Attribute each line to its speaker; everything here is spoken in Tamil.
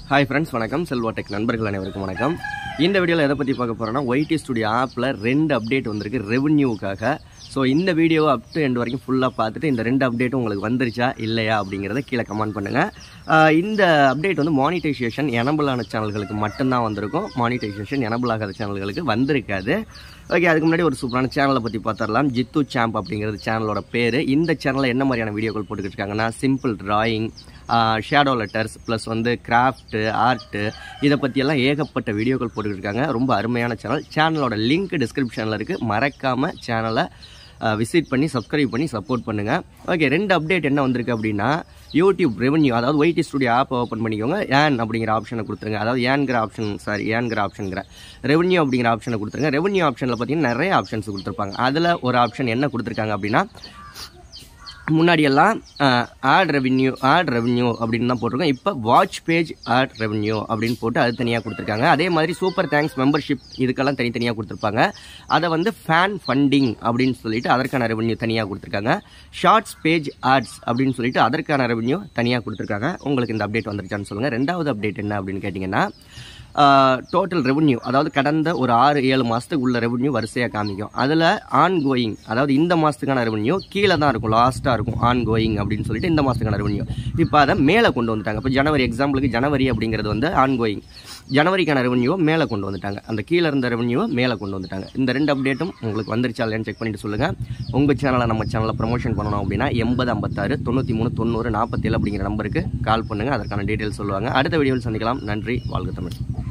Speaker 1: ஹாய் ஃப்ரெண்ட்ஸ் வணக்கம் செல்வா டெக் நண்பர்கள் அனைவருக்கும் வணக்கம் இந்த வீடியோவில் எதை பற்றி பார்க்க போகிறோன்னா ஒய்டி ஸ்டுடியோ ஆப்பில் ரெண்டு அப்டேட் வந்திருக்கு ரெவன்யூக்காக ஸோ இந்த வீடியோவை அப் டு எண்ட் வரைக்கும் ஃபுல்லாக பார்த்துட்டு இந்த ரெண்டு அப்டேட்டும் உங்களுக்கு வந்துருச்சா இல்லையா அப்படிங்கிறத கீழே கமெண்ட் பண்ணுங்கள் இந்த அப்டேட் வந்து மானிட்டைசேஷன் எனபிளான சேனல்களுக்கு மட்டும்தான் வந்திருக்கும் மானிட்டைசேஷன் எனபிள் ஆகாத சேனல்களுக்கு வந்திருக்காது ஓகே அதுக்கு முன்னாடி ஒரு சூப்பரான சேனலை பற்றி பார்த்துடலாம் ஜித்து சாம்ப் அப்படிங்கிறது சேனலோட பேர் இந்த சேனலில் என்ன மாதிரியான வீடியோக்கள் போட்டுக்கிட்டு இருக்காங்கன்னா simple drawing shadow letters plus வந்து கிராஃப்ட்டு ஆர்ட்டு இதை பற்றியெல்லாம் ஏகப்பட்ட வீடியோக்கள் போட்டுக்கிட்டு இருக்காங்க ரொம்ப அருமையான சேனல் சேனலோட லிங்க் டிஸ்கிரிப்ஷனில் இருக்குது மறக்காமல் சேனலை விசிட் பண்ணி சப்ஸ்கிரைப் பண்ணி சப்போர்ட் பண்ணுங்கள் ஓகே ரெண்டு அப்டேட் என்ன வந்திருக்கு அப்படின்னா யூடியூப் ரெவன்யூ அதாவது ஒய்டி ஸ்டுடியோ ஆப் ஓப்பன் பண்ணிக்கோங்க ஏன் அப்படிங்கிற ஆப்ஷனை கொடுத்துருங்க அதாவது ஏன்கிற ஆப்ஷன் சாரி ஏன்கிற ஆப்ஷன்கிற ரெவன்யூ அப்படிங்கிற ஆப்ஷனை கொடுத்துருங்க ரெவன்யூ ஆப்ஷனில் பார்த்தீங்கன்னா நிறைய ஆப்ஷன்ஸ் கொடுத்துருப்பாங்க அதில் ஒரு ஆப்ஷன் என்ன கொடுத்துருக்காங்க அப்படின்னா முன்னாடியெல்லாம் ஆட் ரெவன்யூ ஆட் ரெவன்யூ அப்படின்னு தான் போட்டிருக்கோம் இப்போ வாட்ச் பேஜ் ஆட் ரெவன்யூ அப்படின்னு போட்டு அது தனியாக கொடுத்துருக்காங்க அதே மாதிரி சூப்பர் தேங்க்ஸ் மெம்பர்ஷிப் இதுக்கெல்லாம் தனித்தனியாக கொடுத்துருப்பாங்க அதை வந்து ஃபேன் ஃபண்டிங் அப்படின்னு சொல்லிட்டு அதற்கான ரெவன்யூ தனியாக கொடுத்துருக்காங்க ஷார்ட்ஸ் பேஜ் ஆட்ஸ் அப்படின்னு சொல்லிட்டு அதற்கான ரெவன்யூ தனியாக கொடுத்துருக்காங்க உங்களுக்கு இந்த அப்டேட் வந்துருச்சான்னு சொல்லுங்கள் ரெண்டாவது அப்டேட் என்ன அப்படின்னு கேட்டிங்கன்னா டோட்டல் ரெவன்யூ அதாவது கடந்த ஒரு ஆறு ஏழு மாதத்துக்கு உள்ள ரெவன்யூ வரிசையாக காமிக்கும் அதில் ஆன் கோயிங் அதாவது இந்த மாதத்துக்கான ரெவன்யூ கீழே தான் இருக்கும் லாஸ்ட்டாக இருக்கும் ஆன் கோயிங் அப்படின்னு சொல்லிட்டு இந்த மாதத்துக்கான ரெவன்யூ இப்போ அதை மேலே கொண்டு வந்துட்டாங்க இப்போ ஜனவரி எக்ஸாம்பிளுக்கு ஜனவரி அப்படிங்கிறது வந்து ஆன் கோயிங் ஜனவரிக்கான ரெவன்யூவை மேலே கொண்டு வந்துட்டாங்க அந்த கீழே இருந்த ரெவன்யூவை மேலே கொண்டு வந்துட்டாங்க இந்த ரெண்டு அப்டேட்டும் உங்களுக்கு வந்துருச்சா இல்லையான்னு செக் பண்ணிட்டு சொல்லுங்கள் உங்கள் சேனலை நம்ம சேனலில் ப்ரமோஷன் பண்ணணும் அப்படின்னா எண்பது ஐம்பத்தாறு தொண்ணூற்றி மூணு தொண்ணூறு நாற்பத்தேழு அப்படிங்கிற நம்பருக்கு கால் பண்ணுங்கள் அதற்கான டீட்டெயில்ஸ் சொல்லுவாங்க அடுத்த வீடியோவில் சந்திக்கலாம் நன்றி வாழ்க தமிழ்